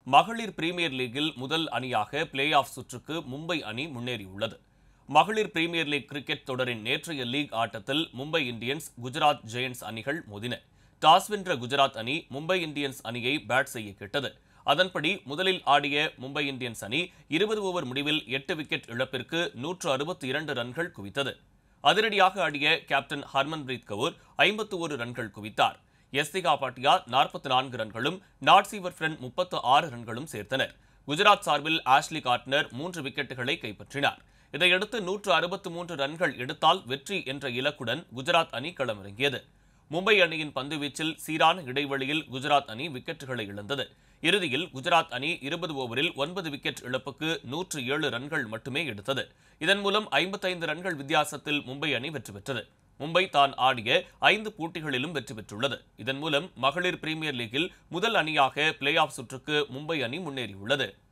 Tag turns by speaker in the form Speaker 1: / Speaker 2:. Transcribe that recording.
Speaker 1: மகளிர் பிரீமியர் லீக்கில் முதல் அணியாக பிளே ஆஃப் சுற்றுக்கு மும்பை அணி முன்னேறியுள்ளது மகளிர் பிரீமியர் லீக் கிரிக்கெட் தொடரின் நேற்றைய லீக் ஆட்டத்தில் மும்பை இந்தியன்ஸ் குஜராத் ஜெயண்ட்ஸ் அணிகள் மோதின டாஸ் வென்ற குஜராத் அணி மும்பை இந்தியன்ஸ் அணியை பேட் செய்ய கேட்டது அதன்படி முதலில் ஆடிய மும்பை இந்தியன்ஸ் அணி இருபது ஓவர் முடிவில் எட்டு விக்கெட் இழப்பிற்கு நூற்று அறுபத்தி இரண்டு ரன்கள் குவித்தது அதிரடியாக ஆடிய கேப்டன் ஹர்மன்பிரீத் கவுர் ஐம்பத்து ஒரு ரன்கள் குவித்தார் எஸ்திகா பாட்டியா நாற்பத்தி நான்கு ரன்களும் நாட்சீவர் ஃப்ரெண்ட் முப்பத்து ஆறு ரன்களும் சேர்த்தனர் குஜராத் சார்பில் ஆஷ்லி கார்ட்னர் மூன்று விக்கெட்டுகளை கைப்பற்றினார் இதையடுத்து நூற்று அறுபத்து மூன்று ரன்கள் எடுத்தால் வெற்றி என்ற இலக்குடன் குஜராத் அணி களமிறங்கியது மும்பை அணியின் பந்துவீச்சில் சீரான இடைவெளியில் குஜராத் அணி விக்கெட்டுகளை இழந்தது இறுதியில் குஜராத் அணி இருபது ஓவரில் ஒன்பது விக்கெட் இழப்புக்கு நூற்று ஏழு ரன்கள் மட்டுமே எடுத்தது இதன் மூலம் ஐம்பத்தைந்து ரன்கள் வித்தியாசத்தில் மும்பை அணி வெற்றி பெற்றது மும்பை தான் ஆடிய ஐந்து போட்டிகளிலும் வெற்றி பெற்றுள்ளது இதன் மூலம் மகளிர் பிரீமியர் லீக்கில் முதல் அணியாக பிளே ஆஃப் சுற்றுக்கு மும்பை அணி முன்னேறியுள்ளது